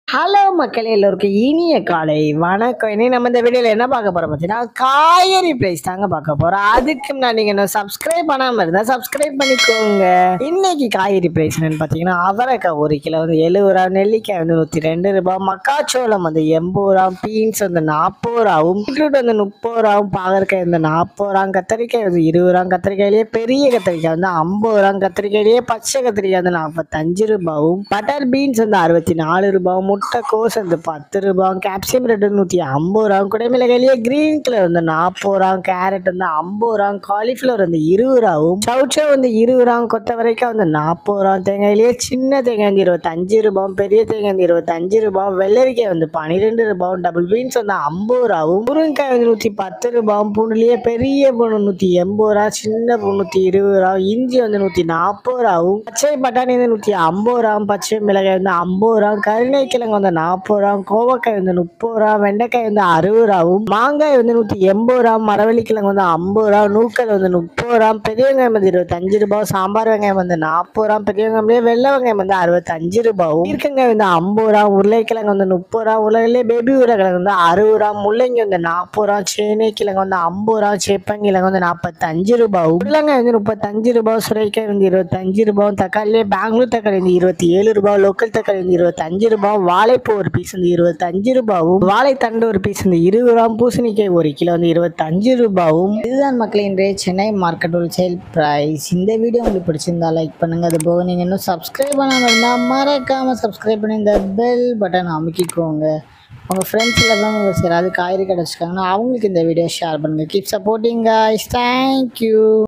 hello மக்களே எல்லோருக்கும் இனிய காலை வணக்கம் இனி நம்ம இந்த வீடியோவில் என்ன பார்க்க போகிறோம் பார்த்தீங்கன்னா காய்கறி ப்ரைஸ் தாங்க பார்க்க போகிறோம் அதுக்கு நான் நீங்கள் இன்னும் சப்ஸ்கிரைப் பண்ணாமல் இருந்தால் சப்ஸ்கிரைப் பண்ணிக்கோங்க இன்னைக்கு காய்கறி ப்ரைஸ் என்னன்னு பார்த்தீங்கன்னா அவரைக்காய் ஒரு கிலோ வந்து எழுபது ரூபா நெல்லிக்காய் வந்து நூற்றி ரெண்டு ரூபாய் மக்காச்சோளம் வந்து எண்பது ரூபா பீன்ஸ் வந்து நாற்பது ரூபாவும் பீட்ரூட் வந்து முப்பது ரூபாவும் பாகற்காய் வந்து நாற்பது ரூபா கத்திரிக்காய் வந்து இருபது ரூபா கத்திரிக்காயிலேயே பெரிய கத்திரிக்காய் வந்து ஐம்பது ரூபா கத்திரிக்காயிலேயே பச்சை கத்திரிக்காய் வந்து நாற்பத்தஞ்சு ரூபாவும் பட்டர் பீன்ஸ் வந்து அறுபத்தி நாலு ரூபாவும் முட்டைக்கோஸ் வந்து பத்து ரூபாவும் கேப்சியம் ரெட் நூற்றி ஐம்பது ரூபாவும் குடைமிளகாயிலேயே கிரீன் கலர் வந்து நாற்பது ரூபாவும் கேரட் வந்து ஐம்பது ரூபாவும் காலிஃப்ளவர் வந்து இருபது ரூபாவும் சவுச்சா வந்து இருபது ரூபாவும் கொத்தவரைக்காய் வந்து நாற்பது ரூபாவும் தேங்காயிலேயே சின்ன தேங்காய் வந்து இருபத்தஞ்சு ரூபாவும் பெரிய தேங்காய் வந்து இருபத்தஞ்சு ரூபாவும் வெள்ளரிக்காய் வந்து பன்னிரெண்டு ரூபாவும் டபுள் பீன்ஸ் வந்து ஐம்பது ரூபாவும் முருங்கைக்காய் வந்து நூற்றி பத்து ரூபாவும் பூண்டுலேயே பெரிய பூண்டு நூற்றி எண்பது ரூபா சின்ன பூண்டு நூற்றி இருபது ரூபா இஞ்சி வந்து நூற்றி நாற்பது ரூபாவும் பச்சை பட்டாணி வந்து நூற்றி ஐம்பது ரூபாவும் பச்சை மிளகாய் வந்து ஐம்பது ரூபா கருணைக்கிழங்கு வந்து நாற்பது ரூபா கோவக்காய் வந்து முப்பது ரூபா வெண்டைக்காய் வந்து அறுபது ரூபாவும் மாங்காய் வந்து நூற்றி எண்பது ரூபா மரவள்ளிக்கிழங்கு வந்து ஐம்பது ரூபா நூக்கல் வந்து முப்பது ரூபா பெரிய வெங்காயம் வந்து இருபத்தஞ்சு ரூபா சாம்பார் வெங்காயம் வந்து நாற்பது ரூபா பெரிய வெங்காயம் வெள்ளை வெங்காயம் வந்து அறுபத்தஞ்சு ரூபாவும் ஈர்க்கங்காய் வந்து ஐம்பது ரூபா உருளைக்கிழங்கு வந்து முப்பது ரூபா உலகிலே பேபி உருளைக்கிழங்கு வந்து அறுபது ரூபா முள்ளங்கி வந்து நாற்பது ரூபா சேனை கிழங்கு வந்து ஐம்பது ரூபா சேப்பங்கிழங்கு வந்து நாற்பத்தஞ்சு ரூபாவும் உருளைங்காய் வந்து முப்பத்தஞ்சு ரூபா சுரைக்காய் வந்து இருபத்தஞ்சு ரூபாவும் தக்காளியே பெங்களூர் தக்காளி வந்து இருபத்தி ஏழு ரூபாய் லோக்கல் தக்காளி வந்து இருபத்தஞ்சு ரூபாய் வாழைப்பூ ஒரு பீஸ் வந்து இருபத்தஞ்சு ரூபாவும் வாழைத்தண்டு ஒரு பீஸ் வந்து இருபது ரூபா பூசணிக்காய் ஒரு கிலோ வந்து இருபத்தஞ்சு ரூபாவும் இதுதான் மக்கள் இன்றைய சென்னை மார்க்கெட் ஹோல்சேல் பிரைஸ் இந்த வீடியோ உங்களுக்கு பிடிச்சிருந்தா லைக் பண்ணுங்க அது போக நீங்கள் இன்னும் சப்ஸ்கிரைப் பண்ணாமல் இருந்தால் மறக்காம சப்ஸ்கிரைப் பண்ணி இந்த பெல் பட்டன் அமுக்கிக்கோங்க உங்கள் ஃப்ரெண்ட்ஸில் தான் உங்களுக்கு யாராவது காய்கறி கடை வச்சுருக்காங்கன்னா அவங்களுக்கு இந்த வீடியோ ஷேர் பண்ணுங்கள் கீப் சப்போர்ட்டிங் guys தேங்க்யூ